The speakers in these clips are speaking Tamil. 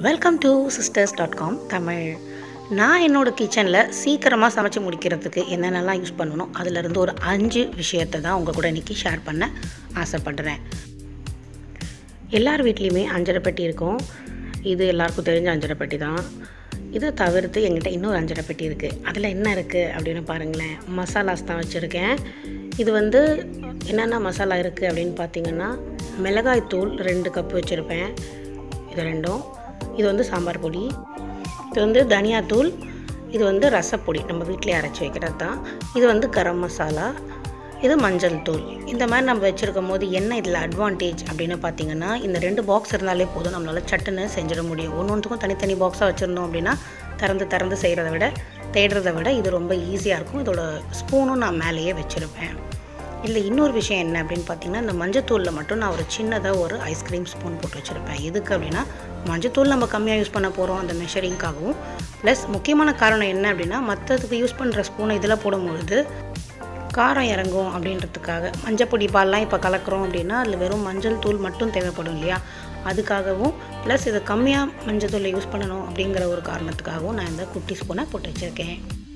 welcome to sisters dot com Tamil நான் என்னோடய கிச்சனில் சீக்கிரமாக சமைச்சு முடிக்கிறதுக்கு என்னென்னலாம் யூஸ் பண்ணணும் அதிலிருந்து ஒரு அஞ்சு விஷயத்தை தான் உங்கள் கூட இன்றைக்கி ஷேர் பண்ண ஆசைப்படுறேன் எல்லார் வீட்லேயுமே அஞ்சரை பெட்டி இருக்கும் இது எல்லாருக்கும் தெரிஞ்ச அஞ்சரை பெட்டி தான் இதை தவிர்த்து எங்கிட்ட இன்னொரு அஞ்சரை பெட்டி இருக்குது அதில் என்ன இருக்குது அப்படின்னு பாருங்களேன் மசாலாஸ் தான் வச்சுருக்கேன் இது வந்து என்னென்ன மசாலா இருக்குது அப்படின்னு பார்த்தீங்கன்னா மிளகாய் தூள் ரெண்டு கப் வச்சுருப்பேன் இது ரெண்டும் இது வந்து சாம்பார் பொடி இது வந்து தனியாத்தூள் இது வந்து ரசப்பொடி நம்ம வீட்டிலே அரைச்சி வைக்கிறது தான் இது வந்து கரம் மசாலா இது மஞ்சள் தூள் இந்த மாதிரி நம்ம வச்சுருக்கும் போது என்ன இதில் அட்வான்டேஜ் அப்படின்னு பார்த்தீங்கன்னா இந்த ரெண்டு பாக்ஸ் இருந்தாலே போதும் நம்மளால் சட்டுன்னு செஞ்சிட முடியும் ஒன்று ஒன்றுக்கும் தனித்தனி பாக்ஸாக வச்சுருந்தோம் அப்படின்னா திறந்து திறந்து செய்கிறத விட தேடுறத விட இது ரொம்ப ஈஸியாக இருக்கும் இதோட ஸ்பூனும் நான் மேலேயே வச்சுருப்பேன் இதில் இன்னொரு விஷயம் என்ன அப்படின்னு பார்த்தீங்கன்னா இந்த மஞ்சத்தூளில் மட்டும் நான் ஒரு சின்னதாக ஒரு ஐஸ்கிரீம் ஸ்பூன் போட்டு வச்சுருப்பேன் எதுக்கு அப்படின்னா மஞ்சத்தூள் நம்ம கம்மியாக யூஸ் பண்ண போகிறோம் அந்த மெஷரிங்காகவும் ப்ளஸ் முக்கியமான காரணம் என்ன அப்படின்னா மற்றதுக்கு யூஸ் பண்ணுற ஸ்பூனை இதில் போடும்பொழுது காரம் இறங்கும் அப்படின்றதுக்காக மஞ்சப்பொடி பால்லாம் இப்போ கலக்கிறோம் அப்படின்னா அதில் வெறும் மஞ்சள் தூள் மட்டும் தேவைப்படும் இல்லையா அதுக்காகவும் ப்ளஸ் இதை கம்மியாக மஞ்சள் தூளை யூஸ் பண்ணணும் அப்படிங்கிற ஒரு காரணத்துக்காகவும் நான் இந்த குட்டி ஸ்பூனை போட்டு வச்சுருக்கேன்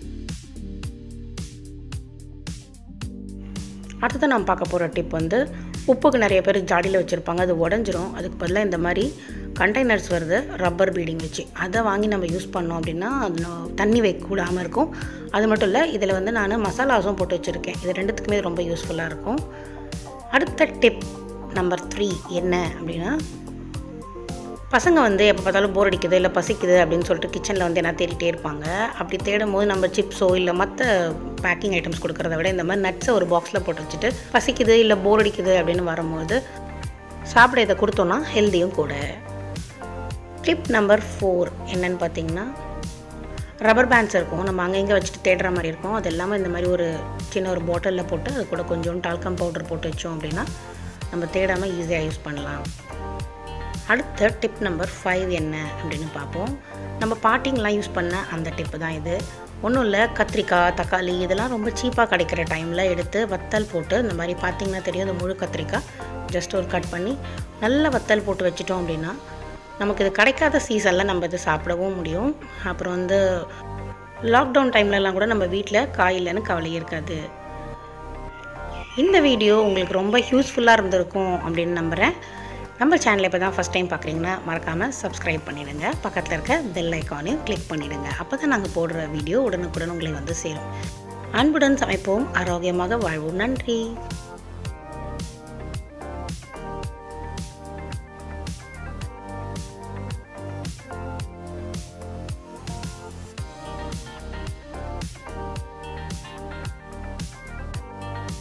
அடுத்து நான் பார்க்க போகிற டிப் வந்து உப்புக்கு நிறைய பேர் ஜாடியில் வச்சுருப்பாங்க அது உடஞ்சிரும் அதுக்கு பதிலாக இந்த மாதிரி கண்டெய்னர்ஸ் வருது ரப்பர் பீடிங் வச்சு அதை வாங்கி நம்ம யூஸ் பண்ணோம் அப்படின்னா அது நோ- தண்ணி வைக்கூடாமல் இருக்கும் அது மட்டும் இல்லை இதில் வந்து நான் மசாலாஸும் போட்டு வச்சுருக்கேன் இது ரெண்டுத்துக்குமே ரொம்ப யூஸ்ஃபுல்லாக இருக்கும் அடுத்த டிப் நம்பர் த்ரீ என்ன அப்படின்னா பசங்க வந்து எப்போ பார்த்தாலும் போர் அடிக்குது இல்லை பசிக்குது அப்படின்னு சொல்லிட்டு கிச்சனில் வந்து என்ன தேடிட்டே இருப்பாங்க அப்படி தேடும் போது நம்ம சிப்ஸோ இல்லை மற்ற பேக்கிங் ஐட்டம்ஸ் கொடுக்குறத விட இந்த மாதிரி நட்ஸை ஒரு பாக்ஸில் போட்டு வச்சுட்டு பசிக்குது இல்லை போர் அடிக்குது அப்படின்னு வரும்போது சாப்பிட இதை கொடுத்தோன்னா ஹெல்த்தியும் கூட டிப் நம்பர் ஃபோர் என்னன்னு பார்த்தீங்கன்னா ரப்பர் பேண்ட்ஸ் இருக்கும் நம்ம அங்கே இங்கே வச்சுட்டு தேடுற மாதிரி இருக்கும் அது எல்லாமே இந்த மாதிரி ஒரு சின்ன ஒரு பாட்டிலில் போட்டு அது கூட கொஞ்சம் டால்கம் பவுடர் போட்டு வச்சோம் அப்படின்னா நம்ம தேடாமல் ஈஸியாக யூஸ் பண்ணலாம் அடுத்த டிப் நம்பர் ஃபைவ் என்ன அப்படின்னு பார்ப்போம் நம்ம பாட்டிங்கெலாம் யூஸ் பண்ண அந்த டிப்பு தான் இது ஒன்றும் இல்லை கத்திரிக்காய் தக்காளி இதெல்லாம் ரொம்ப சீப்பாக கிடைக்கிற டைமில் எடுத்து வத்தல் போட்டு இந்த மாதிரி பார்த்தீங்கன்னா தெரியும் இந்த முழு கத்திரிக்காய் ஜஸ்ட் ஒரு கட் பண்ணி நல்ல வத்தல் போட்டு வச்சிட்டோம் அப்படின்னா நமக்கு இது கிடைக்காத சீசனில் நம்ம இது சாப்பிடவும் முடியும் அப்புறம் வந்து லாக்டவுன் டைம்லலாம் கூட நம்ம வீட்டில் காய் இல்லைன்னு கவலை இருக்காது இந்த வீடியோ உங்களுக்கு ரொம்ப யூஸ்ஃபுல்லாக இருந்திருக்கும் அப்படின்னு நம்புகிறேன் நம்ம சேனலை இப்போ தான் ஃபஸ்ட் டைம் பார்க்குறீங்கன்னா மறக்காமல் சப்ஸ்கிரைப் பண்ணிடுங்க பக்கத்தில் இருக்க பெல் ஐக்கானையும் கிளிக் பண்ணிடுங்க அப்போ தான் நாங்கள் போடுற வீடியோ உடனுக்குடன் உங்களை வந்து சேரும் அன்புடன் சமைப்போம் ஆரோக்கியமாக வாழ்வோம் நன்றி